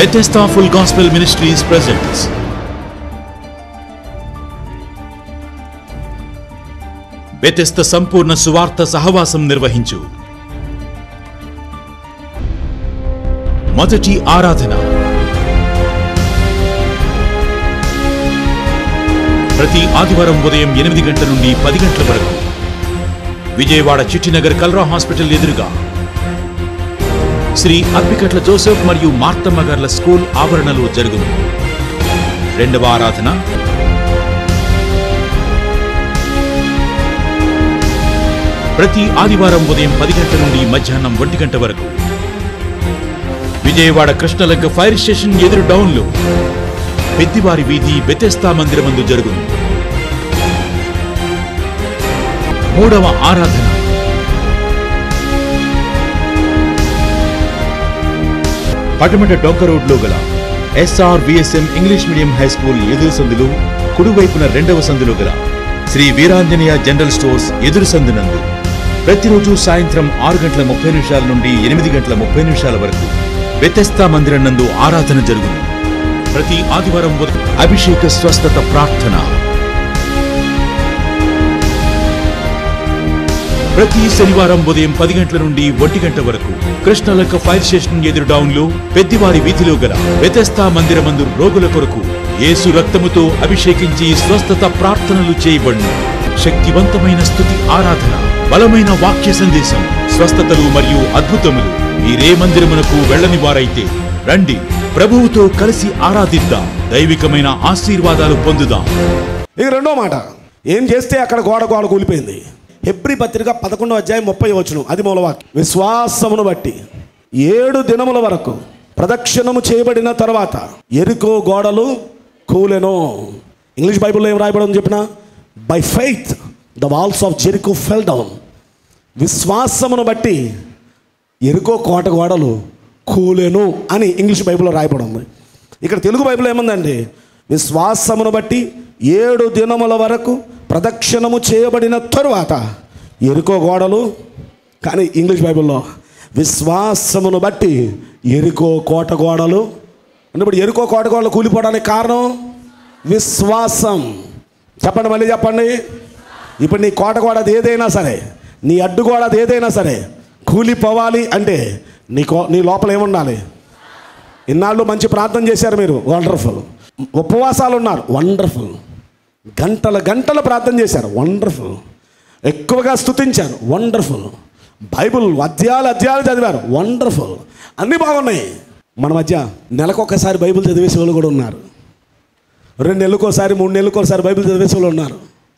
Bethesda Full Gospel Ministries presents Bethesda సంపూర్ణ సువార్త సహవాసం నిర్వహించు మొదటి ఆరాధన ప్రతి ఆదివారం ఉదయం ఎనిమిది గంటల నుండి పది గంటల వరకు విజయవాడ చిట్టినగర్ కల్రా హాస్పిటల్ ఎదురుగా శ్రీ అప్పికట్ల జోసెఫ్ మరియు మార్తమ్మ గార్ల స్కూల్ ఆవరణలో జరుగును రెండవ ఆరాధన ప్రతి ఆదివారం ఉదయం పది గంటల నుండి మధ్యాహ్నం ఒంటి గంట వరకు విజయవాడ కృష్ణలంక ఫైర్ స్టేషన్ ఎదురు డౌన్లో పెద్దివారి వీధి బెతెస్తా మందిరమందు జరుగును మూడవ ఆరాధన పటమట డొంక రోడ్లో గల SR VSM English medium high school ఎదురు సందులు కుడివైపున రెండవ సందులో గల శ్రీ వీరాంజనేయ జనరల్ స్టోర్స్ ఎదురు సందునందు ప్రతిరోజు సాయంత్రం ఆరు గంటల ముప్పై నిమిషాల నుండి ఎనిమిది గంటల ముప్పై నిమిషాల వరకు వ్యతస్థా మందిరం నందు ఆరాధన జరుగును ప్రతి ఆదివారం ఉదయం అభిషేక స్వస్థత ప్రార్థన ప్రతి శనివారం ఉదయం పది గంటల నుండి ఒంటి గంట వరకు కృష్ణలంక ఫైర్ స్టేషన్ ఎదురు డౌన్లో పెద్దివారి వీధిలో గల వ్యతస్థా మందిరమందు రోగుల కొరకు యేసు రక్తముతో అభిషేకించి స్వస్థత ప్రార్థనలు చేయబడును శక్తివంతమైన స్థుతి ఆరాధన బలమైన వాక్య సందేశం స్వస్థతలు మరియు అద్భుతములు మీరే మందిరమునకు వెళ్ళని వారైతే రండి ప్రభువుతో కలిసి ఆరాధిద్దాం దైవికమైన ఆశీర్వాదాలు పొందుదాం ఇక రెండో మాట ఏం చేస్తే అక్కడ గోడ గోడ కూలిపోయింది హెబ్రి పత్రిక పదకొండో అధ్యాయం ముప్పై వచ్చును అది మూలవాక్యం విశ్వాసమును బట్టి ఏడు దినముల వరకు ప్రదక్షిణము చేయబడిన తర్వాత ఎరుకో గోడలు కూలెను ఇంగ్లీష్ బైబిల్లో ఏం రాయబడని చెప్పిన by faith the walls of Jericho fell down విశ్వాసమును బట్టి ఎరుకో కోట గోడలు కూలెను అని ఇంగ్లీష్ బైబిల్లో రాయబడి ఉంది ఇక్కడ తెలుగు బైబిల్ ఏముందండి విశ్వాసమును బట్టి ఏడు దినముల వరకు ప్రదక్షిణము చేయబడిన తరువాత ఎరుకో గోడలు కానీ ఇంగ్లీష్ బైబిల్లో విశ్వాసమును బట్టి ఎరుకో కోట గోడలు అంటే ఇప్పుడు ఎరుకో కోట గోడలు కూలిపోవడానికి కారణం విశ్వాసం చెప్పండి మళ్ళీ చెప్పండి ఇప్పుడు నీ కోట గోడ అది ఏదైనా సరే నీ అడ్డు గోడ అది ఏదైనా సరే కూలిపోవాలి అంటే నీ కో నీ లోపల ఏముండాలి ఇన్నాళ్ళు మంచి ప్రార్థన చేశారు మీరు వండర్ఫుల్ ఉపవాసాలు ఉన్నారు వండర్ఫుల్ గంటల గంటల ప్రార్థన చేశారు వండర్ఫుల్ ఎక్కువగా స్తుతించారు వండర్ఫుల్ బైబుల్ అధ్యాయాలు అధ్యాయాలు చదివారు వండర్ఫుల్ అన్నీ బాగున్నాయి మన మధ్య నెలకొకసారి బైబిల్ చదివేసే వాళ్ళు కూడా ఉన్నారు రెండు నెలలకోసారి మూడు నెలలకోసారి బైబిల్ చదివేసే వాళ్ళు ఉన్నారు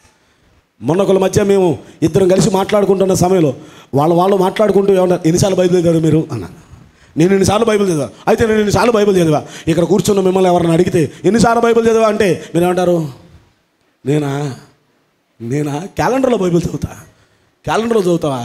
మొన్న ఒకళ్ళ మధ్య మేము ఇద్దరం కలిసి మాట్లాడుకుంటున్న సమయంలో వాళ్ళు వాళ్ళు మాట్లాడుకుంటూ ఏమన్నారు ఎన్నిసార్లు బైబిల్ చదివారు మీరు అన్నారు నేను ఎన్నిసార్లు బైబిల్ చదివా అయితే నేను ఎన్నిసార్లు బైబిల్ చదివా ఇక్కడ కూర్చున్న మిమ్మల్ని ఎవరైనా అడిగితే ఎన్నిసార్లు బైబిల్ చదివా అంటే మీరు ఏమంటారు నేనా నేనా క్యాలెండర్లో బైబిల్ చదువుతా క్యాలెండర్లో చదువుతావా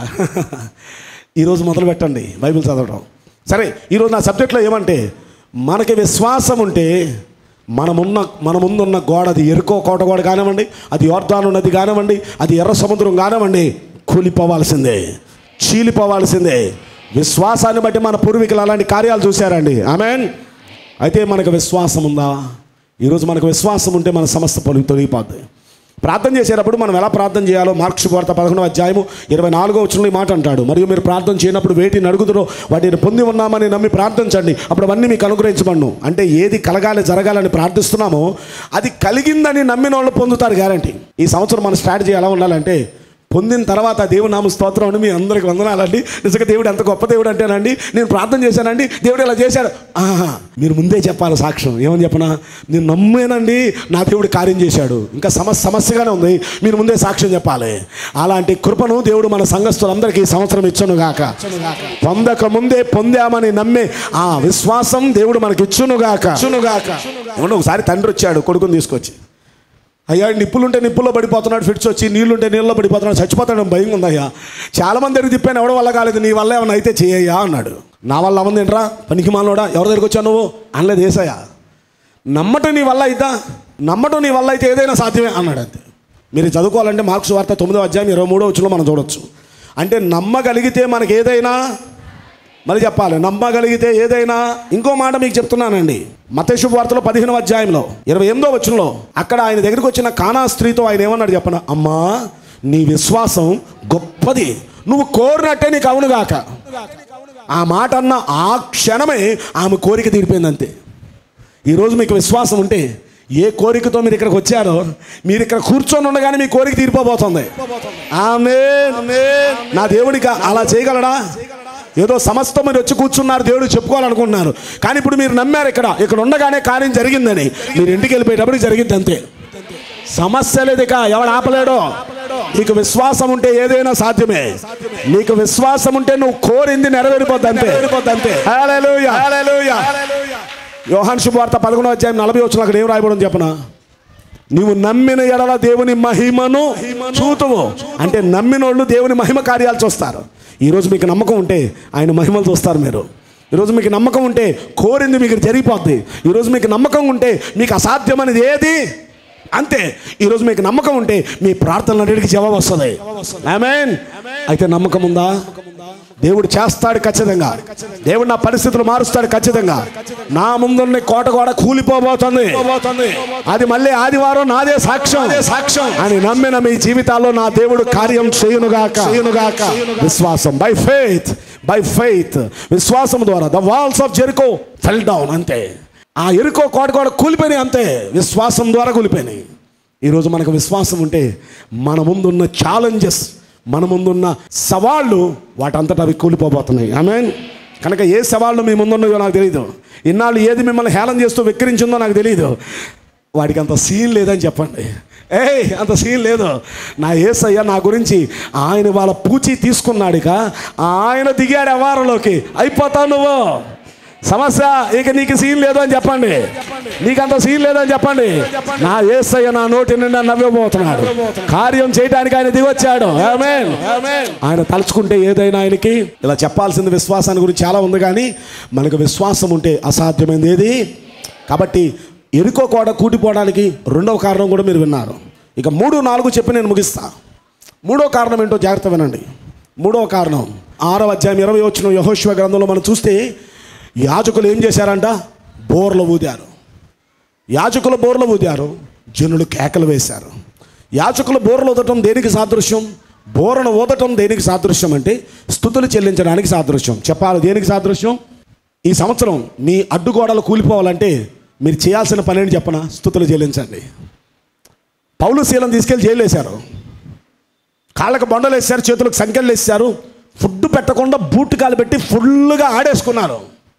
ఈరోజు మొదలు పెట్టండి బైబిల్ చదవడం సరే ఈరోజు నా సబ్జెక్ట్లో ఏమంటే మనకి విశ్వాసం ఉంటే మనమున్న మన ముందున్న గోడ అది ఎరుకో కోట గోడ కానివ్వండి అది యోర్ధాను నది కానివ్వండి అది ఎర్ర సముద్రం కానివ్వండి కూలిపోవాల్సిందే చీలిపోవాల్సిందే విశ్వాసాన్ని బట్టి మన పూర్వీకులు అలాంటి కార్యాలు చూశారండి ఆమెన్ అయితే మనకు విశ్వాసం ఉందా ఈరోజు మనకు విశ్వాసం ఉంటే మన సమస్త పొలి తొలగిపోద్ది ప్రార్థన చేసేటప్పుడు మనం ఎలా ప్రార్థన చేయాలో మార్క్స్ వార్త పదకొండవ అధ్యాయము ఇరవై నాలుగో వచ్చిన ఈ మాట అంటాడు మరియు మీరు ప్రార్థన చేయనప్పుడు వేటిని అడుగుతారో వాటిని పొంది ఉన్నామని నమ్మి ప్రార్థించండి అప్పుడు అవన్నీ మీకు అనుగ్రహించబడను అంటే ఏది కలగాలి జరగాలని ప్రార్థిస్తున్నామో అది కలిగిందని నమ్మిన వాళ్ళు పొందుతారు గ్యారంటీ ఈ సంవత్సరం మన స్ట్రాటజీ ఎలా ఉండాలంటే పొందిన తర్వాత దేవుడు నామ స్తోత్రం అని మీ అందరికి వందనాలండి నిజంగా దేవుడు ఎంత గొప్ప దేవుడు అంటేనండి నేను ప్రార్థన చేశానండి దేవుడు ఇలా చేశాడు ఆహా మీరు ముందే చెప్పాలి సాక్ష్యం ఏమని చెప్పనా నేను నమ్మేనండి నా దేవుడు కార్యం చేశాడు ఇంకా సమస్య సమస్యగానే ఉంది మీరు ముందే సాక్ష్యం చెప్పాలి అలాంటి కృపను దేవుడు మన సంఘస్థులందరికీ ఈ సంవత్సరం ఇచ్చును గాక పొందక ముందే పొందామని నమ్మే ఆ విశ్వాసం దేవుడు మనకి ఇచ్చును గాక ఇచ్చును గాక ఏమన్నా ఒకసారి తండ్రి వచ్చాడు కొడుకుని తీసుకొచ్చి అయ్యా నిప్పులుంటే నిప్పుల్లో పడిపోతున్నాడు ఫిట్స్ వచ్చి నీళ్లుంటే నీళ్ళలో పడిపోతున్నాడు చచ్చిపోతాడు భయం ఉందయ్యా చాలా మంది దగ్గర తిప్పాను ఎవడ వల్ల కాలేదు నీ వల్ల ఏమన్నా అయితే చేయయ్యా అన్నాడు నా వల్ల అవ్వంది ఏంట్రా పనికి మాలోడా ఎవరి దగ్గరికి వచ్చావు నువ్వు అనలేదు ఏసయ్యా నమ్మటం నీ వల్ల అయితా నమ్మటం నీ వల్ల అయితే ఏదైనా సాధ్యమే అన్నాడు అంతే మీరు చదువుకోవాలంటే మార్క్స్ వార్త తొమ్మిదో అధ్యాయం ఇరవై మూడో వచ్చిలో మనం చూడొచ్చు అంటే నమ్మగలిగితే మనకి ఏదైనా మళ్ళీ చెప్పాలి నమ్మగలిగితే ఏదైనా ఇంకో మాట మీకు చెప్తున్నానండి మతేషు వార్తలో పదిహేను అధ్యాయంలో ఇరవై ఎనిమిదో వచనంలో అక్కడ ఆయన దగ్గరికి వచ్చిన కానా స్త్రీతో ఆయన ఏమన్నాడు చెప్పన అమ్మా నీ విశ్వాసం గొప్పది నువ్వు కోరినట్టే నీకు అవునుగాక ఆ మాట అన్న ఆ క్షణమే ఆమె కోరిక తీరిపోయింది అంతే ఈరోజు మీకు విశ్వాసం ఉంటే ఏ కోరికతో మీరు ఇక్కడికి వచ్చారో మీరు ఇక్కడ కూర్చొని ఉండగానే మీ కోరిక తీరిపోబోతుంది ఆమె నా దేవుడికి అలా చేయగలడా ఏదో సమస్తం మీరు వచ్చి కూర్చున్నారు దేవుడు చెప్పుకోవాలనుకుంటున్నారు కానీ ఇప్పుడు మీరు నమ్మారు ఇక్కడ ఇక్కడ ఉండగానే కార్యం జరిగిందని మీరు ఇంటికి వెళ్ళిపోయేటప్పుడు జరిగింది అంతే సమస్య లేదు ఇక ఎవడు ఆపలేడు నీకు విశ్వాసం ఉంటే ఏదైనా సాధ్యమే నీకు విశ్వాసం ఉంటే నువ్వు కోరింది నెరవేరిపోద్ది అంతే హల్లెలూయా. యోహాన్ శుభవార్త పదకొండవ అధ్యాయం నలభై వచ్చిన అక్కడ ఏం రాయబడం చెప్పనా నీవు నమ్మిన ఎడల దేవుని మహిమను చూతువు అంటే నమ్మిన వాళ్ళు దేవుని మహిమ కార్యాలు చూస్తారు ఈరోజు మీకు నమ్మకం ఉంటే ఆయన మహిమలు చూస్తారు మీరు ఈరోజు మీకు నమ్మకం ఉంటే కోరింది మీకు జరిగిపోద్ది ఈరోజు మీకు నమ్మకం ఉంటే మీకు అసాధ్యమైనది ఏది అంతే ఈరోజు మీకు నమ్మకం ఉంటే మీ ప్రార్థనలన్నిటికీ జవాబు వస్తుంది ఆమేన్ అయితే నమ్మకం ఉందా దేవుడు చేస్తాడు ఖచ్చితంగా దేవుడు నా పరిస్థితులు మారుస్తాడు ఖచ్చితంగా నా ముందున్న కోట కూడా కూలిపోబోతుంది అది మళ్ళీ ఆదివారం నాదే సాక్ష్యం సాక్ష్యం అని నమ్మిన మీ జీవితాల్లో నా దేవుడు కార్యం చేయునుగాక చేయునుగాక విశ్వాసం బై ఫెయిత్ బై ఫెయిత్ విశ్వాసం ద్వారా the walls of Jericho fell down అంతే ఆ ఎరుకో కోట కూడా కూలిపోయినాయి అంతే విశ్వాసం ద్వారా కూలిపోయినాయి ఈరోజు మనకు విశ్వాసం ఉంటే మన ముందున్న ఛాలెంజెస్ మన ముందున్న సవాళ్ళు వాటంతటా అవి కూలిపోబోతున్నాయి ఆమె కనుక ఏ సవాళ్ళు మీ ముందున్నాయో నాకు తెలియదు ఇన్నాళ్ళు ఏది మిమ్మల్ని హేళన చేస్తూ వెక్కిరించిందో నాకు తెలియదు వాడికి అంత సీన్ లేదని చెప్పండి ఏయ్ అంత సీన్ లేదు నా ఏసయ్య నా గురించి ఆయన వాళ్ళ పూచి తీసుకున్నాడుక ఆయన దిగాడు వ్యవహారంలోకి అయిపోతావు నువ్వు సమస్య ఇక నీకు సీన్ లేదు అని చెప్పండి నీకంత సీన్ లేదని చెప్పండి నా ఏసయ్య నా నోటి నిండా నవ్వబోతున్నాడు కార్యం చేయడానికి ఆయన దిగొచ్చాడు ఆమేన్. ఆయన తలుచుకుంటే ఏదైనా ఆయనకి ఇలా చెప్పాల్సింది విశ్వాసాన్ని గురించి చాలా ఉంది కానీ మనకు విశ్వాసం ఉంటే అసాధ్యమైనది ఏది కాబట్టి ఎరుకో కోడ కూటిపోవడానికి రెండవ కారణం కూడా మీరు విన్నారు ఇక మూడు నాలుగు చెప్పి నేను ముగిస్తా మూడో కారణం ఏంటో జాగ్రత్త వినండి మూడవ కారణం ఆరవ అధ్యాయం ఇరవై వచ్చిన యహోశ్వ గ్రంథంలో మనం చూస్తే యాజకులు ఏం చేశారంట బోర్లు ఊదారు యాజకులు బోర్లు ఊదారు జనులు కేకలు వేశారు యాజకులు బోర్లు ఊదటం దేనికి సాదృశ్యం బోరను ఊదటం దేనికి సాదృశ్యం అంటే స్థుతులు చెల్లించడానికి సాదృశ్యం చెప్పాలి దేనికి సాదృశ్యం ఈ సంవత్సరం మీ అడ్డుగోడలు కూలిపోవాలంటే మీరు చేయాల్సిన పని ఏంటి చెప్పనా స్థుతులు చెల్లించండి పౌలు శీలం తీసుకెళ్ళి జైలు వేశారు కాళ్ళకు బండలు వేశారు చేతులకు సంఖ్యలు వేశారు ఫుడ్ పెట్టకుండా బూట్ కాలు పెట్టి ఫుల్గా ఆడేసుకున్నారు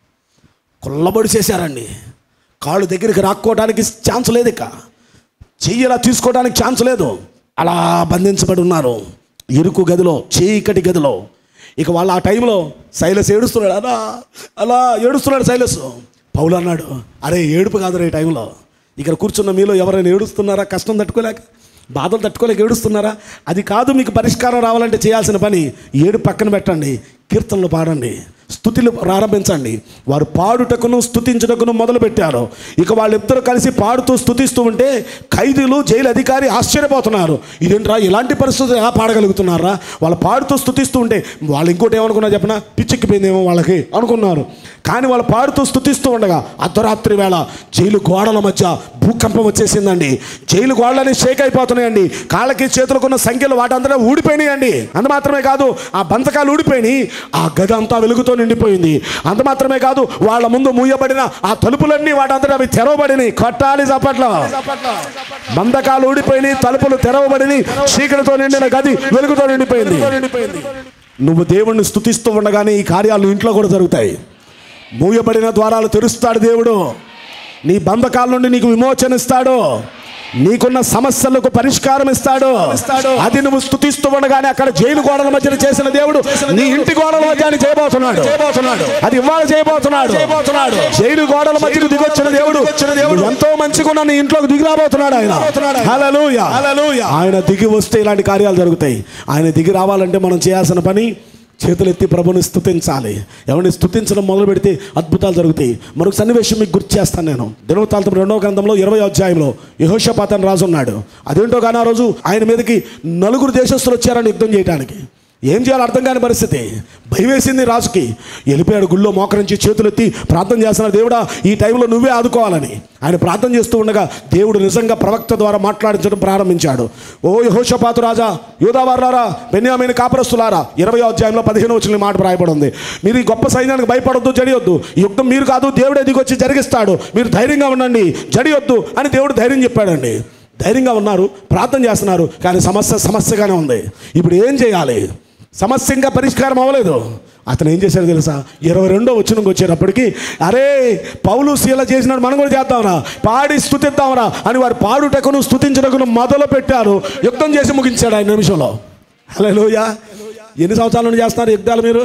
కొల్లబడి చేశారండి కాళ్ళు దగ్గరికి రాక్కోవడానికి ఛాన్స్ లేదు ఇక చెయ్యి ఇలా తీసుకోవడానికి ఛాన్స్ లేదు అలా బంధించబడి ఉన్నారు ఇరుకు గదిలో చీకటి గదిలో ఇక వాళ్ళు ఆ టైంలో శైలస్ ఏడుస్తున్నాడు అలా అలా ఏడుస్తున్నాడు శైలస్ పౌలు అన్నాడు అరే ఏడుపు కాదురా ఈ టైంలో ఇక్కడ కూర్చున్న మీలో ఎవరైనా ఏడుస్తున్నారా కష్టం తట్టుకోలేక బాధలు తట్టుకోలేక ఏడుస్తున్నారా అది కాదు మీకు పరిష్కారం రావాలంటే చేయాల్సిన పని ఏడు పక్కన పెట్టండి కీర్తనలు పాడండి స్థుతులు ప్రారంభించండి వారు పాడుటకును స్థుతించుటకును మొదలు పెట్టారు ఇక వాళ్ళిద్దరూ కలిసి పాడుతూ స్థుతిస్తూ ఉంటే ఖైదీలు జైలు అధికారి ఆశ్చర్యపోతున్నారు ఇదేంట్రా ఇలాంటి పరిస్థితులు ఎలా పాడగలుగుతున్నారా వాళ్ళు పాడుతూ స్థుతిస్తూ ఉంటే వాళ్ళు ఇంకోటి ఏమనుకున్నా చెప్పిన పిచ్చెక్కిపోయిందేమో వాళ్ళకి అనుకున్నారు కానీ వాళ్ళు పాడుతూ స్థుతిస్తూ ఉండగా అర్ధరాత్రి వేళ జైలు గోడల మధ్య భూకంపం వచ్చేసిందండి జైలు గోడలని షేక్ అయిపోతున్నాయండి కాళ్ళకి చేతులకున్న సంఖ్యలు వాటంతటా ఊడిపోయినాయండి అంత మాత్రమే కాదు ఆ బంధకాలు ఊడిపోయినాయి ఆ గది అంతా వెలుగుతో నిండిపోయింది అంత మాత్రమే కాదు వాళ్ళ ముందు మూయబడిన ఆ తలుపులన్నీ వాటంతటా అవి తెరవబడినాయి కొట్టాలి చప్పట్లో బంధకాలు ఊడిపోయినాయి తలుపులు తెరవబడినాయి చీకటితో నిండిన గది వెలుగుతో నిండిపోయింది నువ్వు దేవుణ్ణి స్తుతిస్తూ ఉండగానే ఈ కార్యాలు ఇంట్లో కూడా జరుగుతాయి మూయబడిన ద్వారాలు తెరుస్తాడు దేవుడు నీ బంధకాల నుండి నీకు విమోచన ఇస్తాడు నీకున్న సమస్యలకు పరిష్కారం ఇస్తాడు అది నువ్వు స్థుతిస్తూ ఉండగానే అక్కడ జైలు గోడల మధ్యన చేసిన దేవుడు నీ ఇంటి గోడల మధ్య ఆయన చేయబోతున్నాడు అది ఇవాళ చేయబోతున్నాడు జైలు గోడల మధ్యకు దిగొచ్చిన దేవుడు నువ్వు ఎంతో మంచిగా ఉన్న నీ ఇంట్లోకి దిగి రాబోతున్నాడు ఆయన హల్లెలూయా. ఆయన దిగి వస్తే ఇలాంటి కార్యాలు జరుగుతాయి ఆయన దిగి రావాలంటే మనం చేయాల్సిన పని చేతులెత్తి ప్రభుని స్థుతించాలి ఎవరిని స్థుతించడం మొదలు పెడితే అద్భుతాలు జరుగుతాయి మరొక సన్నివేశం మీకు గుర్తు చేస్తాను నేను దినవతాంతం రెండవ గ్రంథంలో ఇరవై అధ్యాయంలో యహోషపాతన్ రాజు ఉన్నాడు అదేంటో కానీ ఆ రోజు ఆయన మీదకి నలుగురు దేశస్తులు వచ్చారని యుద్ధం చేయడానికి ఏం చేయాలో అర్థం కాని పరిస్థితి భయం వేసింది రాజుకి వెళ్ళిపోయాడు గుళ్ళో మోకరించి చేతులెత్తి ప్రార్థన చేస్తున్నాడు దేవుడా ఈ టైంలో నువ్వే ఆదుకోవాలని ఆయన ప్రార్థన చేస్తూ ఉండగా దేవుడు నిజంగా ప్రవక్త ద్వారా మాట్లాడించడం ప్రారంభించాడు ఓ యహోషపాతు రాజా యూదావారులారా బెన్యామైన కాపురస్తులారా ఇరవై అధ్యాయంలో పదిహేను వచ్చిన మాట రాయబడి ఉంది మీరు ఈ గొప్ప సైన్యానికి భయపడొద్దు జడియొద్దు ఈ యుద్ధం మీరు కాదు దేవుడే దిగొచ్చి జరిగిస్తాడు మీరు ధైర్యంగా ఉండండి జడియొద్దు అని దేవుడు ధైర్యం చెప్పాడండి ధైర్యంగా ఉన్నారు ప్రార్థన చేస్తున్నారు కానీ సమస్య సమస్యగానే ఉంది ఇప్పుడు ఏం చేయాలి సమస్య ఇంకా పరిష్కారం అవ్వలేదు అతను ఏం చేశాడు తెలుసా ఇరవై రెండో వచ్చినకి వచ్చేటప్పటికి అరే పౌలు శీల చేసినాడు మనం కూడా చేద్దాంరా పాడి స్థుతిద్దాంరా అని వారు పాడుటకును స్థుతించటకును మొదలు పెట్టారు యుద్ధం చేసి ముగించాడు ఆయన నిమిషంలో హలో లోయ ఎన్ని సంవత్సరాల నుండి చేస్తున్నారు యుద్ధాలు మీరు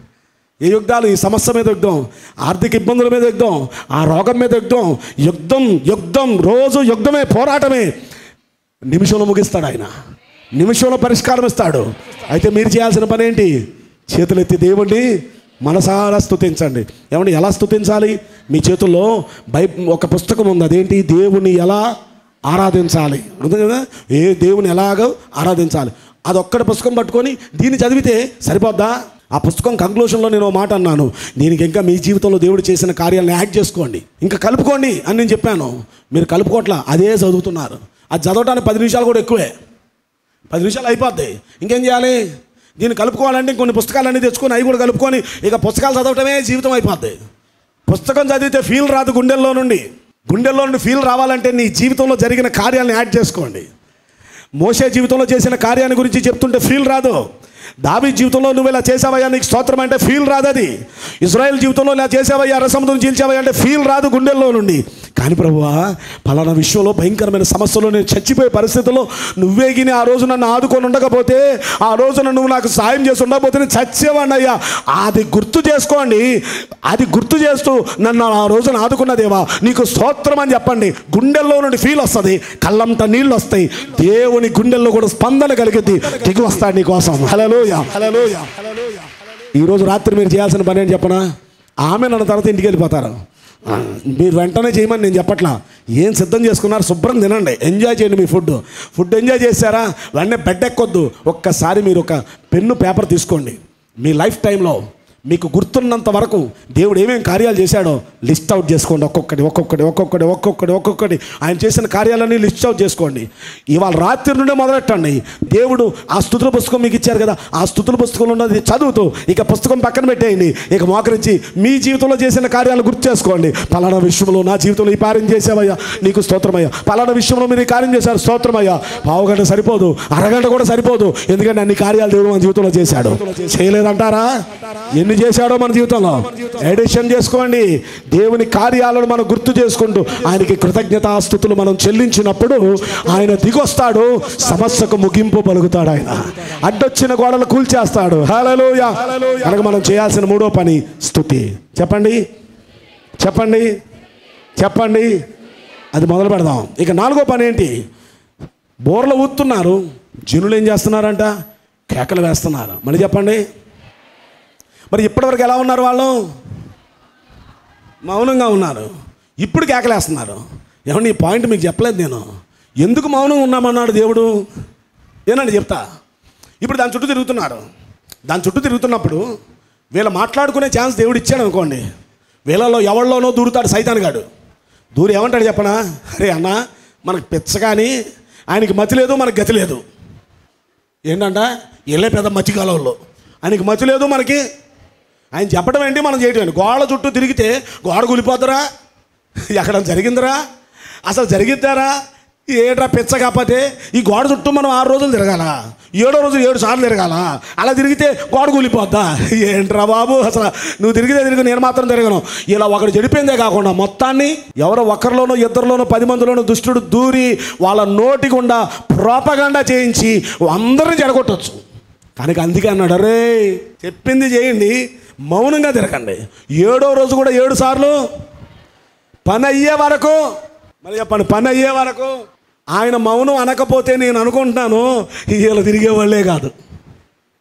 ఏ యుద్ధాలు ఈ సమస్య మీద యుద్ధం ఆర్థిక ఇబ్బందుల మీద యుద్ధం ఆ రోగం మీద యుద్ధం యుద్ధం యుద్ధం రోజు యుద్ధమే పోరాటమే నిమిషంలో ముగిస్తాడు ఆయన నిమిషంలో పరిష్కారం ఇస్తాడు అయితే మీరు చేయాల్సిన పని ఏంటి చేతులెత్తి దేవుణ్ణి మనసారా స్తుతించండి ఏమండి ఎలా స్తుతించాలి మీ చేతుల్లో బై ఒక పుస్తకం ఉంది అదేంటి దేవుని ఎలా ఆరాధించాలి ఉంది కదా ఏ దేవుని ఎలాగో ఆరాధించాలి అదొక్కటి పుస్తకం పట్టుకొని దీన్ని చదివితే సరిపోద్దా ఆ పుస్తకం కంక్లూషన్లో నేను ఓ మాట అన్నాను దీనికి ఇంకా మీ జీవితంలో దేవుడు చేసిన కార్యాలను యాడ్ చేసుకోండి ఇంకా కలుపుకోండి అని నేను చెప్పాను మీరు కలుపుకోవట్లా అదే చదువుతున్నారు అది చదవడానికి పది నిమిషాలు కూడా ఎక్కువే పది నిమిషాలు అయిపోద్ది ఇంకేం చేయాలి దీన్ని కలుపుకోవాలంటే కొన్ని పుస్తకాలన్నీ తెచ్చుకొని అవి కూడా కలుపుకొని ఇక పుస్తకాలు చదవటమే జీవితం అయిపోద్ది పుస్తకం చదివితే ఫీల్ రాదు గుండెల్లో నుండి గుండెల్లో నుండి ఫీల్ రావాలంటే నీ జీవితంలో జరిగిన కార్యాలను యాడ్ చేసుకోండి మోసే జీవితంలో చేసిన కార్యాన్ని గురించి చెప్తుంటే ఫీల్ రాదు దావి జీవితంలో నువ్వు ఇలా చేసావయ్యా నీకు స్తోత్రం అంటే ఫీల్ రాదు అది ఇజ్రాయెల్ జీవితంలో ఇలా చేసావయ్యా రసముద్రం చీల్చావయ్యా అంటే ఫీల్ రాదు గుండెల్లో నుండి కానీ ప్రభువా పలానా విషయంలో భయంకరమైన సమస్యలో నేను చచ్చిపోయే పరిస్థితుల్లో నువ్వే గిని ఆ రోజు నన్ను ఆదుకొని ఉండకపోతే ఆ రోజున నువ్వు నాకు సాయం చేసి ఉండకపోతే నేను చచ్చేవాడిని అయ్యా అది గుర్తు చేసుకోండి అది గుర్తు చేస్తూ నన్ను ఆ రోజున ఆదుకున్నదేవా నీకు స్తోత్రం అని చెప్పండి గుండెల్లో నుండి ఫీల్ వస్తుంది కళ్ళంత నీళ్ళు వస్తాయి దేవుని గుండెల్లో కూడా స్పందన కలిగింది దిగి వస్తాడు నీ కోసం హలోయ హలోయ ఈరోజు రాత్రి మీరు చేయాల్సిన పని ఏంటి చెప్పనా ఆమె నన్ను తర్వాత ఇంటికి వెళ్ళిపోతారు ఆ, మీరు వెంటనే చేయమని నేను చెప్పట్లా ఏం సిద్ధం చేసుకున్నారు శుభ్రం తినండి ఎంజాయ్ చేయండి మీ ఫుడ్ ఫుడ్ ఎంజాయ్ చేశారా వెంటనే బెడ్ ఎక్కొద్దు ఒక్కసారి మీరు ఒక పెన్ను పేపర్ తీసుకోండి మీ లైఫ్ టైంలో మీకు గుర్తున్నంత వరకు దేవుడు ఏమేం కార్యాలు చేశాడో లిస్ట్ అవుట్ చేసుకోండి ఒక్కొక్కటి ఒక్కొక్కటి ఒక్కొక్కటి ఒక్కొక్కటి ఒక్కొక్కటి ఆయన చేసిన కార్యాలన్నీ లిస్ట్ అవుట్ చేసుకోండి ఇవాళ రాత్రి నుండే మొదలెట్టండి దేవుడు ఆ స్థుతుల పుస్తకం మీకు ఇచ్చారు కదా ఆ స్థుతుల పుస్తకంలో ఉన్నది చదువుతూ ఇక పుస్తకం పక్కన పెట్టేయండి ఇక మోకరించి మీ జీవితంలో చేసిన కార్యాలు గుర్తు చేసుకోండి పలానా విషయంలో నా జీవితంలో ఈ కార్యం చేసావయ్యా నీకు స్తోత్రమయ్యా పలానా విషయంలో మీరు ఈ కార్యం చేశారు స్తోత్రమయ్యా పావు గంట సరిపోదు అరగంట కూడా సరిపోదు ఎందుకంటే అన్ని కార్యాలు దేవుడు మన జీవితంలో చేశాడు చేయలేదంటారా ఎన్ని చేశాడో మన జీవితంలో ఎడిషన్ చేసుకోండి దేవుని కార్యాలను మనం గుర్తు చేసుకుంటూ ఆయనకి కృతజ్ఞతాస్థుతులు మనం చెల్లించినప్పుడు ఆయన దిగొస్తాడు సమస్యకు ముగింపు పలుకుతాడు ఆయన అడ్డొచ్చిన గోడలు కూల్చేస్తాడు హలోయ కనుక మనం చేయాల్సిన మూడో పని స్థుతి చెప్పండి చెప్పండి చెప్పండి అది మొదలు పెడదాం ఇక నాలుగో పని ఏంటి బోర్లు ఊతున్నారు జనులు ఏం చేస్తున్నారంట కేకలు వేస్తున్నారు మళ్ళీ చెప్పండి మరి ఇప్పటివరకు ఎలా ఉన్నారు వాళ్ళు మౌనంగా ఉన్నారు ఇప్పుడు కేకలేస్తున్నారు ఏమండి ఈ పాయింట్ మీకు చెప్పలేదు నేను ఎందుకు మౌనం ఉన్నామన్నాడు దేవుడు ఏనండి చెప్తా ఇప్పుడు దాని చుట్టూ తిరుగుతున్నారు దాని చుట్టూ తిరుగుతున్నప్పుడు వీళ్ళు మాట్లాడుకునే ఛాన్స్ దేవుడు ఇచ్చాడు అనుకోండి వీళ్ళలో ఎవరిలోనో దూరుతాడు సైతాన్ గాడు దూరి ఏమంటాడు చెప్పనా అరే అన్న మనకు పిచ్చ కానీ ఆయనకి మతి లేదు మనకు గతి లేదు ఏంటంట వెళ్ళే పెద్ద మధ్యకాలంలో ఆయనకి మతి లేదు మనకి ఆయన చెప్పడం ఏంటి మనం చేయటం ఏంటి గోడ చుట్టూ తిరిగితే గోడ కూలిపోతారా ఎక్కడ జరిగిందిరా అసలు జరిగిద్దారా ఏట్రా పిచ్చ కాకపోతే ఈ గోడ చుట్టూ మనం ఆరు రోజులు తిరగాల ఏడో రోజు ఏడు సార్లు తిరగాల అలా తిరిగితే గోడ కూలిపోద్దా ఏంట్రా బాబు అసలు నువ్వు తిరిగితే తిరిగి నేను మాత్రం తిరగను ఇలా ఒకడు చెడిపోయిందే కాకుండా మొత్తాన్ని ఎవరో ఒకరిలోనో ఇద్దరిలోనో పది మందిలోనో దుష్టుడు దూరి వాళ్ళ నోటి గుండా ప్రోపగండా చేయించి అందరిని చెడగొట్టచ్చు కానీ అందుకే అన్నాడు అరే చెప్పింది చేయండి మౌనంగా తిరగండి ఏడో రోజు కూడా ఏడు సార్లు పని అయ్యే వరకు మరి చెప్పండి పని అయ్యే వరకు ఆయన మౌనం అనకపోతే నేను అనుకుంటున్నాను వీళ్ళు తిరిగే వాళ్ళే కాదు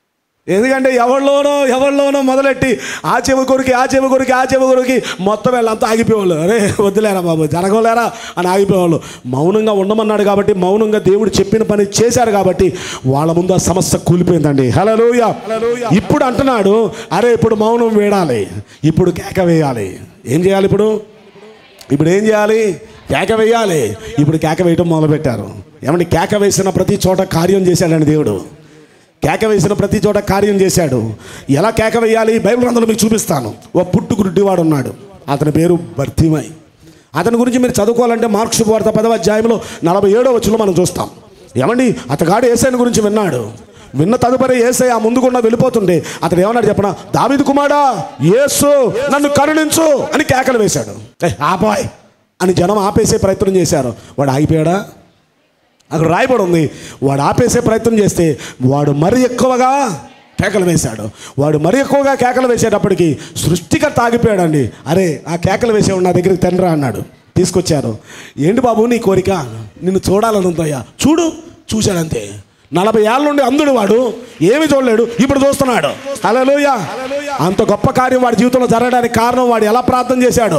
ఎందుకంటే ఎవరిలోనో ఎవరిలోనో మొదలెట్టి ఆ చెవి కొరికి ఆ చెవి కొరికి ఆ చెవి కొరికి మొత్తం వీళ్ళంతా ఆగిపోయేవాళ్ళు అరే వద్దులేరా బాబు జరగలేరా అని ఆగిపోయేవాళ్ళు మౌనంగా ఉండమన్నాడు కాబట్టి మౌనంగా దేవుడు చెప్పిన పని చేశారు కాబట్టి వాళ్ళ ముందు ఆ సమస్య కూలిపోయిందండి హలోయ ఇప్పుడు అంటున్నాడు అరే ఇప్పుడు మౌనం వేడాలి ఇప్పుడు కేక వేయాలి ఏం చేయాలి ఇప్పుడు ఇప్పుడు ఏం చేయాలి కేక వేయాలి ఇప్పుడు కేక వేయటం మొదలుపెట్టారు ఏమంటే కేక వేసిన ప్రతి చోట కార్యం చేశాడండి దేవుడు కేక వేసిన ప్రతి చోట కార్యం చేశాడు ఎలా కేక వేయాలి బైబిల్ గ్రంథంలో మీకు చూపిస్తాను ఓ పుట్టుకురుడ్డివాడు ఉన్నాడు అతని పేరు భర్తీమై అతని గురించి మీరు చదువుకోవాలంటే మార్క్స్ వార్త పదవ అధ్యాయంలో నలభై ఏడో వచ్చిలో మనం చూస్తాం ఏమండి అతగాడు ఏసైని గురించి విన్నాడు విన్న తదుపరి ఏసై ఆ ముందుకుండా వెళ్ళిపోతుంటే అతడు ఏమన్నాడు చెప్పనా దావిది కుమారా యేసు నన్ను కరుణించు అని కేకలు వేశాడు ఏ ఆపాయ్ అని జనం ఆపేసే ప్రయత్నం చేశారు వాడు ఆగిపోయాడా అక్కడ రాయబడి ఉంది వాడు ఆపేసే ప్రయత్నం చేస్తే వాడు మరి ఎక్కువగా కేకలు వేశాడు వాడు మరి ఎక్కువగా కేకలు వేసేటప్పటికి సృష్టికర్త ఆగిపోయాడండి అరే ఆ కేకలు వేసేవాడు నా దగ్గరికి తండ్రా అన్నాడు తీసుకొచ్చారు ఏంటి బాబు నీ కోరిక నిన్ను చూడాలని ఉందయ్యా చూడు చూశాడంతే నలభై ఏళ్ళ నుండి అందుడు వాడు ఏమి చూడలేడు ఇప్పుడు చూస్తున్నాడు హల్లెలూయా అంత గొప్ప కార్యం వాడి జీవితంలో జరగడానికి కారణం వాడు ఎలా ప్రార్థన చేశాడు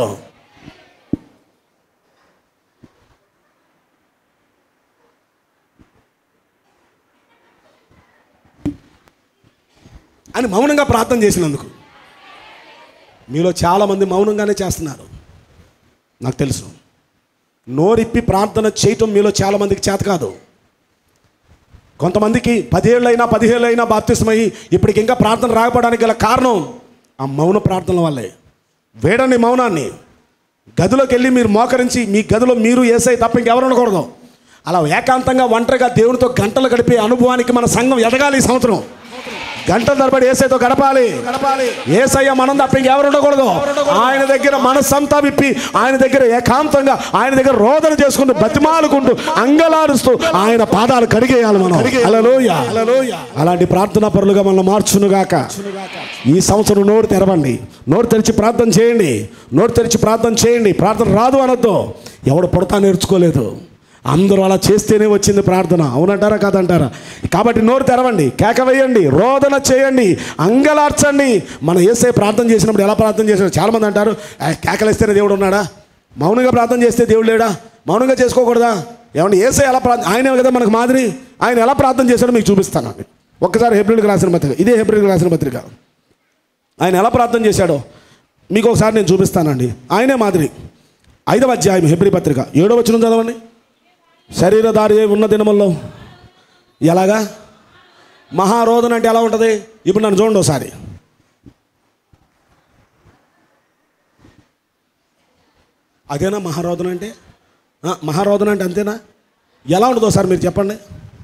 అని మౌనంగా ప్రార్థన చేసినందుకు మీలో చాలామంది మౌనంగానే చేస్తున్నారు నాకు తెలుసు నోరిప్పి ప్రార్థన చేయటం మీలో చాలామందికి చేత కాదు కొంతమందికి పదేళ్ళైనా పదిహేళ్ళైనా బాప్తిస్మయ్యి ఇప్పటికి ఇంకా ప్రార్థన రాకపోవడానికి గల కారణం ఆ మౌన ప్రార్థనల వల్లే వేడండి మౌనాన్ని గదిలోకి వెళ్ళి మీరు మోకరించి మీ గదిలో మీరు ఏసై తప్ప ఇంకెవరు ఉండకూడదు అలా ఏకాంతంగా ఒంటరిగా దేవునితో గంటలు గడిపే అనుభవానికి మన సంఘం ఎదగాలి ఈ సంవత్సరం గంటల తరబడి ఏసైతో గడపాలి గడపాలి ఏసయ్య మనం తప్ప ఇంకెవరు ఉండకూడదు ఆయన దగ్గర మనస్సంతా విప్పి ఆయన దగ్గర ఏకాంతంగా ఆయన దగ్గర రోదన చేసుకుంటూ బతిమాలుకుంటూ అంగలారుస్తూ ఆయన పాదాలు కడిగేయాలి మనం హల్లెలూయ. అలాంటి ప్రార్థనా పరులుగా మనం మార్చునుగాక ఈ సంవత్సరం నోరు తెరవండి నోరు తెరిచి ప్రార్థన చేయండి నోరు తెరిచి ప్రార్థన చేయండి ప్రార్థన రాదు అనొద్దు ఎవడు పుడతా నేర్చుకోలేదు అందరూ అలా చేస్తేనే వచ్చింది ప్రార్థన అవునంటారా కాదంటారా కాబట్టి నోరు తెరవండి కేక వేయండి రోదన చేయండి అంగలార్చండి మనం ఏసే ప్రార్థన చేసినప్పుడు ఎలా ప్రార్థన చేసాడు చాలామంది అంటారు "ఆ, కేకలేస్తేనే దేవుడు ఉన్నాడా మౌనంగా ప్రార్థన చేస్తే దేవుడు లేడా మౌనంగా చేసుకోకూడదా ఏమంటే ఏసే ఎలా ప్రార్థన ఆయనే కదా మనకు మాదిరి ఆయన ఎలా ప్రార్థన చేశాడో మీకు చూపిస్తాను ఒక్కసారి హెబ్రిల్కి రాసిన పత్రిక ఇదే హెబ్రిల్కి రాసిన పత్రిక ఆయన ఎలా ప్రార్థన చేశాడో మీకు ఒకసారి నేను చూపిస్తానండి ఆయనే మాదిరి ఐదవ అధ్యాయం హెబ్రి పత్రిక ఏడో వచ్చిన చదవండి శరీరధారి అయి ఉన్న దినముల్లో ఎలాగా మహారోదన అంటే ఎలా ఉంటుంది ఇప్పుడు నన్ను చూడండి ఒకసారి అదేనా మహారోదన అంటే ఆ, మహారోదన అంటే అంతేనా ఎలా ఉంటుందో సార్ మీరు చెప్పండి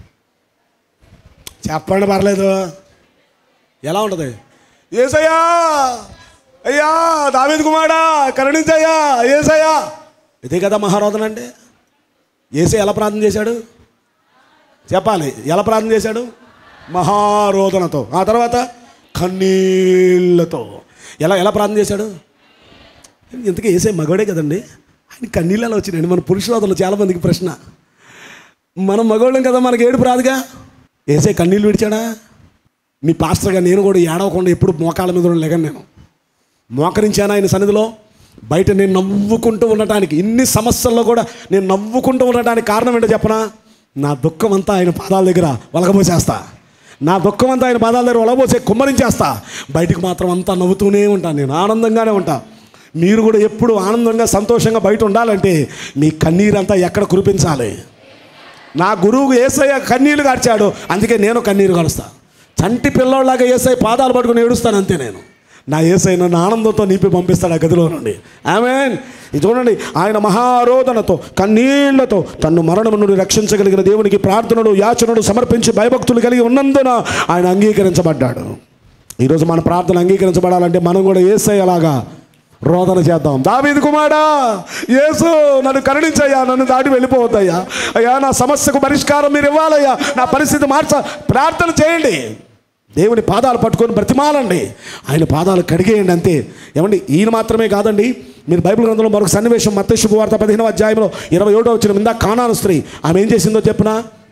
చెప్పండి పర్లేదు ఎలా ఉంటుంది ఏసయ్యా అయ్యా దావేది కుమారా కరుణించయ్యా ఏసయ్యా ఇదే కదా మహారోదన అంటే ఏసే ఎలా ప్రార్థన చేశాడు చెప్పాలి ఎలా ప్రార్థన చేశాడు మహారోదనతో ఆ తర్వాత కన్నీళ్ళతో ఎలా ఎలా ప్రార్థన చేశాడు ఇంతకీ ఏసే మగవాడే కదండి ఆయన కన్నీళ్ళు ఎలా వచ్చినాయండి మన పురుషోదలు చాలామందికి ప్రశ్న మనం మగవాళ్ళం కదా మనకి ఏడుపు రాదుగా ఏసే కన్నీళ్ళు విడిచాడా మీ పాస్టర్గా నేను కూడా ఏడవకుండా ఎప్పుడు మోకాళ్ళ మీద లేగను నేను మోకరించాను ఆయన సన్నిధిలో బయట నేను నవ్వుకుంటూ ఉండటానికి ఇన్ని సమస్యల్లో కూడా నేను నవ్వుకుంటూ ఉండటానికి కారణం ఏంటో చెప్పనా నా దుఃఖం అంతా ఆయన పాదాల దగ్గర వలగబోసేస్తా నా దుఃఖం అంతా ఆయన పాదాల దగ్గర వలగబోసే కుమ్మరించేస్తా బయటికి మాత్రం అంతా నవ్వుతూనే ఉంటాను నేను ఆనందంగానే ఉంటా మీరు కూడా ఎప్పుడు ఆనందంగా సంతోషంగా బయట ఉండాలంటే మీ కన్నీరంతా ఎక్కడ కురిపించాలి నా గురువు ఏసయ్య కన్నీళ్లు కార్చాడు అందుకే నేను కన్నీరు కలుస్తా చంటి పిల్లోళ్ళలాగా ఏసై పాదాలు పట్టుకుని ఏడుస్తాను అంతే నేను నా ఏసై నన్ను ఆనందంతో నింపి పంపిస్తాడు ఆ గదిలో నుండి ఆమె ఇది చూడండి ఆయన మహారోదనతో కన్నీళ్లతో తన్ను మరణము నుండి రక్షించగలిగిన దేవునికి ప్రార్థనలు యాచనలు సమర్పించి భయభక్తులు కలిగి ఉన్నందున ఆయన అంగీకరించబడ్డాడు ఈరోజు మన ప్రార్థన అంగీకరించబడాలంటే మనం కూడా ఏసై అలాగా రోదన చేద్దాం దావీదు కుమారా యేసు నన్ను కరుణించయ్యా నన్ను దాటి వెళ్ళిపోవద్దయ్యా అయ్యా నా సమస్యకు పరిష్కారం మీరు ఇవ్వాలయ్యా నా పరిస్థితి మార్చ ప్రార్థన చేయండి దేవుని పాదాలు పట్టుకొని బ్రతిమాలండి ఆయన పాదాలు కడిగేయండి అంతే ఏమండి ఈయన మాత్రమే కాదండి మీరు బైబిల్ గ్రంథంలో మరొక సన్నివేశం మత్త శుభవార్త పదిహేనవ అధ్యాయంలో ఇరవై ఏడో వచ్చిన ఇందా కానాను స్త్రీ ఆమె ఏం చేసిందో చెప్పిన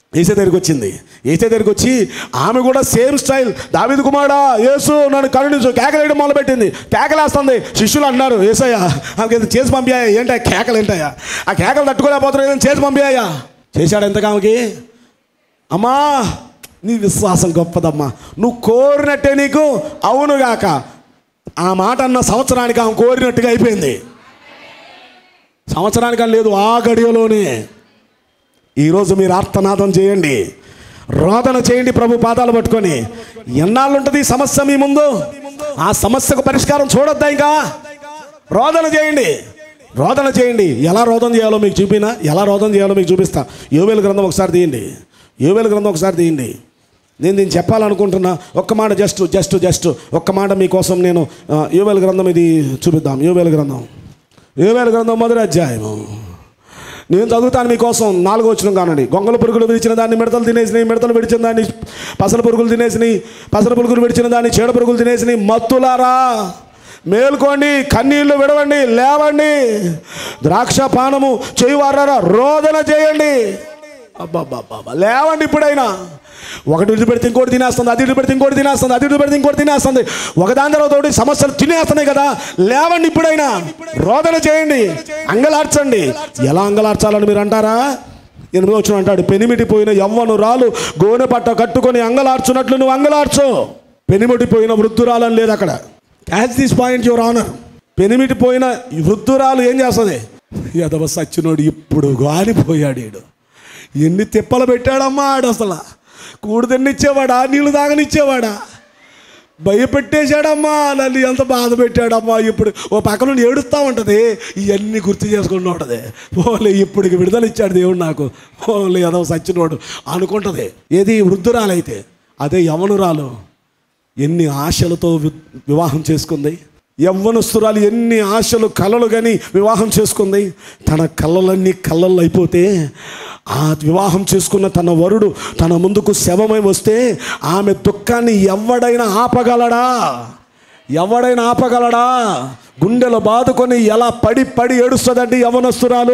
ఏసే దగ్గరికి వచ్చింది ఏసే దగ్గరికి వచ్చి ఆమె కూడా సేమ్ స్టైల్ దావిది కుమారా యేసు నన్ను కరుణించు కేకలేయడం మొదలుపెట్టింది కేకలేస్తుంది శిష్యులు అన్నారు ఏసయ్య ఆమెకి ఏదో చేసి పంపాయా ఏంటా కేకలు ఏంటయ్యా ఆ కేకలు తట్టుకోలేకపోతున్నా ఏదైనా చేసి పంపాయా చేశాడు ఎంతగా ఆమెకి అమ్మా నీ విశ్వాసం గొప్పదమ్మా నువ్వు కోరినట్టే నీకు అవునుగాక ఆ మాట అన్న సంవత్సరానికి ఆమె కోరినట్టుగా అయిపోయింది సంవత్సరానికి అని లేదు ఆ గడియలోనే ఈరోజు మీరు ఆర్తనాదం చేయండి రోదన చేయండి ప్రభు పాదాలు పట్టుకొని ఎన్నాళ్ళు ఉంటుంది ఈ సమస్య మీ ముందు ఆ సమస్యకు పరిష్కారం చూడొద్దా ఇంకా రోదన చేయండి రోదన చేయండి ఎలా రోదన చేయాలో మీకు చూపినా ఎలా రోదన చేయాలో మీకు చూపిస్తా యోవేలు గ్రంథం ఒకసారి తీయండి యోవేలు గ్రంథం ఒకసారి తీయండి నేను దీన్ని చెప్పాలనుకుంటున్నా ఒక్క మాట జస్ట్ జస్ట్ జస్ట్ ఒక్క మాట మీకోసం నేను ఆ, యోవేలు గ్రంథం ఇది చూపిద్దాం యోవేలు గ్రంథం యోవేలు గ్రంథం మొదటి అధ్యాయము నేను చదువుతాను మీకోసం నాలుగో వచ్చిన కానండి గొంగల పురుగులు విడిచిన దాన్ని మిడతలు తినేసినాయి మిడతలు విడిచిన దాన్ని పసల పురుగులు తినేసినాయి పసల పురుగులు విడిచిన దాన్ని చీడ పురుగులు తినేసినాయి మత్తులారా మేల్కోండి కన్నీళ్లు విడవండి లేవండి ద్రాక్ష పానము చేయువారారా రోదన చేయండి అబ్బాబ్బాబ్బా లేవండి ఇప్పుడైనా ఒకటి విడిపెడితే ఇంకోటి తినేస్తుంది అది విడిపెడితే ఇంకోటి తినేస్తుంది అది విడిపెడితే ఇంకోటి తినేస్తుంది ఒకదాని తర్వాత ఒకటి సమస్యలు తినేస్తున్నాయి కదా లేవండి ఇప్పుడైనా రోదన చేయండి అంగలార్చండి ఎలా అంగలార్చాలని మీరు అంటారా ఎనిమిది వచ్చిన అంటాడు పెనిమిటిపోయిన యవ్వను రాలు గోనె పట్ట కట్టుకొని అంగలార్చున్నట్లు నువ్వు అంగలార్చు పెనిమిటిపోయిన వృద్ధురాలని లేదు అక్కడ catch this point your honour పెనిమిటిపోయిన వృద్ధురాలు ఏం చేస్తుంది యదవ సచ్చినోడు ఇప్పుడు గాలిపోయాడు ఈడు ఎన్ని తిప్పలు పెట్టాడమ్మా ఆడు అసలు కూడు తిన్నిచ్చేవాడా నీళ్ళు తాగనిచ్చేవాడా భయపెట్టేశాడమ్మా నన్ను ఎంత బాధ పెట్టాడమ్మా ఇప్పుడు ఓ పక్క నుండి ఏడుస్తూ ఉంటుంది ఇవన్నీ గుర్తు చేసుకుంటూ ఉంటుంది ఓలే ఇప్పటికి విడుదల ఇచ్చాడు దేవుడు నాకు ఓలే ఏదో సచ్చినోడు అనుకుంటుంది ఏది వృద్ధురాలైతే అదే యవనురాలు ఎన్ని ఆశలతో వి- వివాహం చేసుకుంది యవ్వనస్తురాలు ఎన్ని ఆశలు కలలు కానీ వివాహం చేసుకుంది తన కళ్ళలన్నీ కళ్ళల్లో అయిపోతే ఆ వివాహం చేసుకున్న తన వరుడు తన ముందుకు శవమై వస్తే ఆమె దుఃఖాన్ని ఎవడైనా ఆపగలడా ఎవడైనా ఆపగలడా గుండెలు బాదుకొని ఎలా పడి పడి ఏడుస్తుందండి యవ్వనస్తురాలు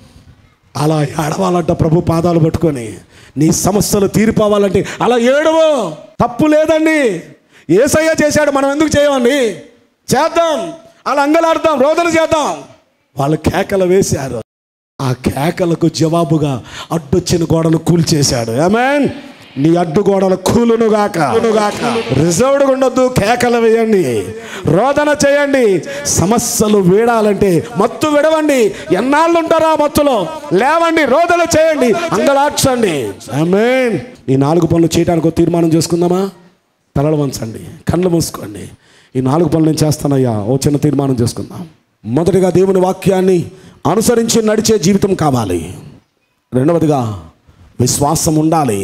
అలా ఏడవాలంట ప్రభు పాదాలు పట్టుకొని నీ సమస్యలు తీరిపోవాలంటే అలా ఏడవు తప్పు లేదండి ఏసయ్య చేశాడు మనం ఎందుకు చేయమండి చేద్దాం అలా అంగలాడదాం రోదన చేద్దాం వాళ్ళు కేకలు వేశారు ఆ కేకలకు జవాబుగా అడ్డొచ్చిన గోడను కూల్చేశాడు ఆమెన్ నీ అడ్డు గోడల కూలునుగాక రిజర్వ్డ్ ఉండొద్దు కేకలు వేయండి రోదన చేయండి సమస్యలు వీడాలంటే మత్తు విడవండి ఎన్నాళ్ళు ఉంటారా మత్తులో లేవండి రోదన చేయండి అంగలార్చండి ఆమేన్ ఈ నాలుగు పనులు చేయడానికి ఒక తీర్మానం చేసుకుందామా తలలు వంచండి కళ్ళు మూసుకోండి ఈ నాలుగు పనులు నేను చేస్తానయ్యా ఓ చిన్న తీర్మానం చేసుకుందాం మొదటిగా దేవుని వాక్యాన్ని అనుసరించి నడిచే జీవితం కావాలి రెండవదిగా విశ్వాసం ఉండాలి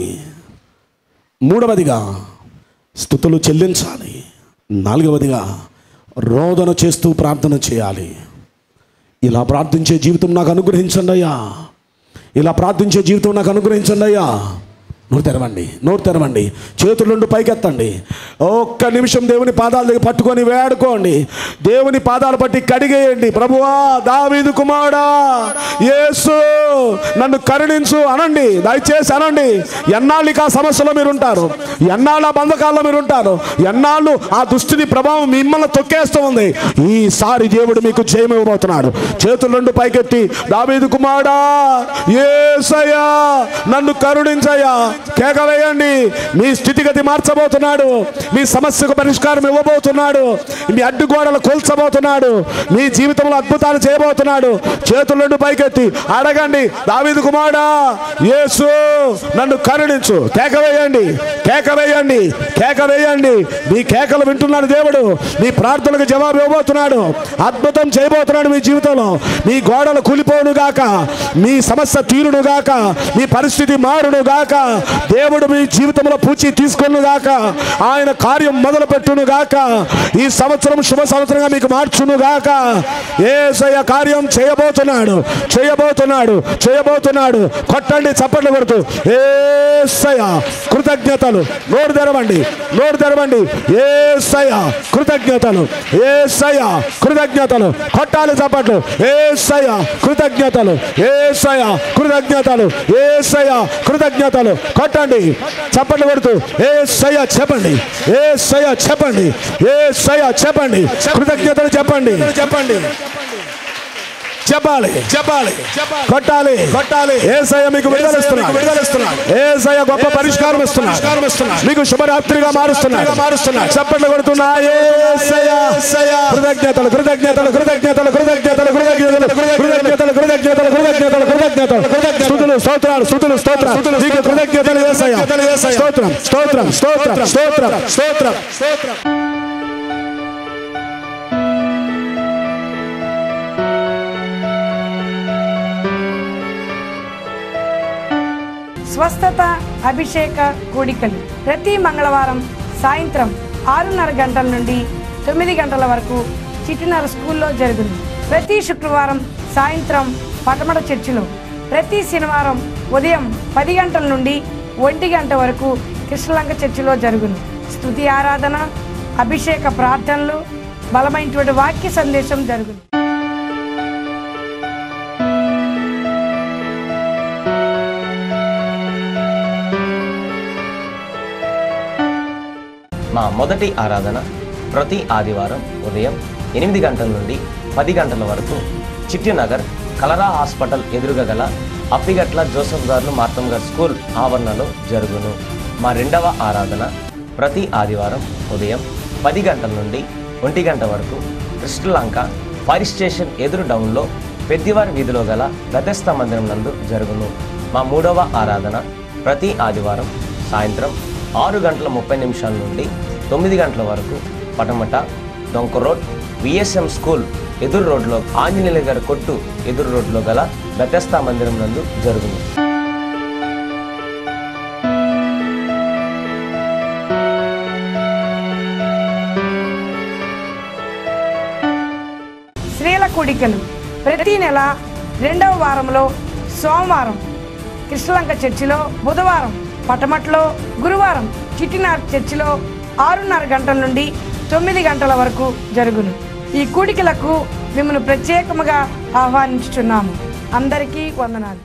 మూడవదిగా స్థుతులు చెల్లించాలి నాలుగవదిగా రోదన చేస్తూ ప్రార్థన చేయాలి ఇలా ప్రార్థించే జీవితం నాకు అనుగ్రహించండి అయ్యా ఇలా ప్రార్థించే జీవితం నాకు అనుగ్రహించండి అయ్యా నోరు తెరవండి నోరు తెరవండి చేతుల నుండి పైకెత్తండి ఒక్క నిమిషం దేవుని పాదాల దగ్గర పట్టుకొని వేడుకోండి దేవుని పాదాలు పట్టి కడిగేయండి ప్రభువా దావీదు కుమారుడా యేసు నన్ను కరుణించు అనండి దయచేసి అనండి ఎన్నాళ్ళు ఇక ఆ సమస్యలో మీరు ఉంటారు ఎన్నాళ్ళు ఆ బంధకాల్లో మీరు ఉంటారు ఎన్నాళ్ళు ఆ దుష్టిని ప్రభావం మిమ్మల్ని తొక్కేస్తూ ఉంది ఈసారి దేవుడు మీకు జయం ఇవ్వబోతున్నాడు చేతుల నుండి పైకెత్తి దావీదు కుమారుడా యేసయ్యా నన్ను కరుణించయ్యా కేక వేయండి మీ స్థితిగతి మార్చబోతున్నాడు మీ సమస్యకు పరిష్కారం ఇవ్వబోతున్నాడు మీ అడ్డుగోడలు కూల్చబోతున్నాడు మీ జీవితంలో అద్భుతాలు చేయబోతున్నాడు చేతుల నుండి పైకెత్తి అడగండి దావీదు కుమారుడా యేసు నన్ను కరుణించు కేక వేయండి కేక వేయండి కేక వేయండి మీ కేకలు వింటున్నాడు దేవుడు మీ ప్రార్థనలకు జవాబు ఇవ్వబోతున్నాడు అద్భుతం చేయబోతున్నాడు మీ జీవితంలో మీ గోడలు కూలిపోను గాక మీ సమస్య తీరును గాక మీ పరిస్థితి మారును గాక దేవుడు మీ జీవితంలో పూచి తీసుకొను గాక ఆయన కార్యం మొదలు పెట్టును గాక ఈ సంవత్సరం శుభ సంవత్సరంగా మీకు మార్చును గాక ఏసయ్య కార్యం చేయబోతున్నాడు చేయబోతున్నాడు చేయబోతున్నాడు కొట్టండి చప్పట్లు కొడుతూ ఏసయ్య కృతజ్ఞతలు నోరు తెరవండి నోరు తెరవండి ఏసయ్య కృతజ్ఞతలు ఏసయ్య కృతజ్ఞతలు కొట్టాలి చప్పట్లు ఏసయ్య కృతజ్ఞతలు ఏసయ్య కృతజ్ఞతలు ఏసయ్య కృతజ్ఞతలు కొట్టండి చప్పట్లు కొడుతూ ఏసయ్య చెప్పండి ఏసయ్య చెప్పండి ఏసయ్య చెప్పండి కృతజ్ఞతలు చెప్పండి చెప్పండి చెప్పాలి చెప్పాలి కొట్టాలి కొట్టాలి ఏసయ్య మీకు విడుదలిస్తున్నాడు విడుదలిస్తున్నాడు ఏసయ్య గొప్ప పరిష్కారం ఇస్తున్నాడు మీకు శుభరాత్రిగా మారుస్తున్నాడు మారుస్తున్నాడు చప్పట్లు కొడుతున్నా ఏసయ్య కృతజ్ఞతలు కృతజ్ఞతలు కృతజ్ఞతలు కృతజ్ఞతలు కృతజ్ఞతలు కృతజ్ఞతలు కృతజ్ఞతలు కృతజ్ఞతలు కృతజ్ఞతలు స్థుతులు స్తోత్రాలు స్థుతులు స్తోత్రాలు మీకు కృతజ్ఞతలు ఏసయ్య స్తోత్రం స్తోత్రం స్తోత్రం స్తోత్రం స్తోత్రం స్తోత్రం స్వస్థత అభిషేక కూడికలు ప్రతి మంగళవారం సాయంత్రం ఆరున్నర గంటల నుండి తొమ్మిది గంటల వరకు చిట్టినర స్కూల్లో జరుగును ప్రతి శుక్రవారం సాయంత్రం పటమట చర్చిలో ప్రతి శనివారం ఉదయం పది గంటల నుండి ఒంటి గంట వరకు కృష్ణలంక చర్చిలో జరుగును స్తుతి ఆరాధన అభిషేక ప్రార్థనలు బలమైనటువంటి వాక్య సందేశం జరుగును మా మొదటి ఆరాధన ప్రతి ఆదివారం ఉదయం ఎనిమిది గంటల నుండి పది గంటల వరకు చిట్టినగర్ కలరా హాస్పిటల్ ఎదురుగా గల అప్పిగట్ల జోసఫ్ గారు మార్తం గారు స్కూల్ ఆవరణలో జరుగును మా రెండవ ఆరాధన ప్రతి ఆదివారం ఉదయం పది గంటల నుండి ఒంటి గంట వరకు కృష్ణలంక ఫైర్ స్టేషన్ ఎదురు డౌన్లో పెద్దివారి వీధిలో గల గతస్థ మందిరం నందు జరుగును మా మూడవ ఆరాధన ప్రతి ఆదివారం సాయంత్రం ఆరు గంటల ముప్పై నిమిషాల నుండి తొమ్మిది గంటల వరకు పటమట డొంక రోడ్ విఎస్ఎం స్కూల్ ఎదురు రోడ్లో ఆంజనేయుల గారి కొట్టు ఎదురు రోడ్లో గల బెతస్తా మందిరం నందు జరుగును స్త్రీల కూడికలు ప్రతి నెల రెండవ వారంలో సోమవారం కృష్ణలంక చర్చిలో బుధవారం పటమట్లో గురువారం చిట్టినార్ చర్చిలో ఆరున్నర గంటల నుండి తొమ్మిది గంటల వరకు జరుగును ఈ కూడికలకు మిమ్మల్ని ప్రత్యేకముగా ఆహ్వానించుచున్నాము అందరికీ వందనాలు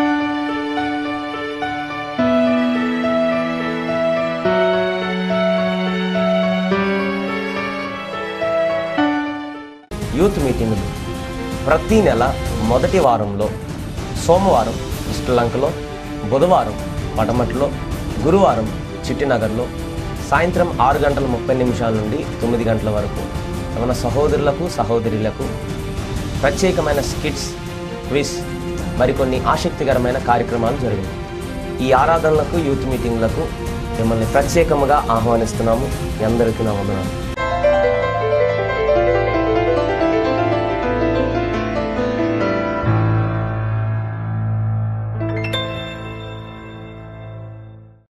యూత్ మీటింగులు ప్రతి నెల మొదటి వారంలో సోమవారం శ్రీలంకలో బుధవారం పటమట్లో గురువారం చిట్టినగర్లో సాయంత్రం ఆరు గంటల ముప్పై నిమిషాల నుండి తొమ్మిది గంటల వరకు మన సహోదరులకు సహోదరులకు ప్రత్యేకమైన స్కిట్స్ క్విజ్ మరికొన్ని ఆసక్తికరమైన కార్యక్రమాలు జరిగాయి ఈ ఆరాధనలకు యూత్ మీటింగ్లకు మిమ్మల్ని ప్రత్యేకముగా ఆహ్వానిస్తున్నాము మీ అందరికీ నా వందనాలు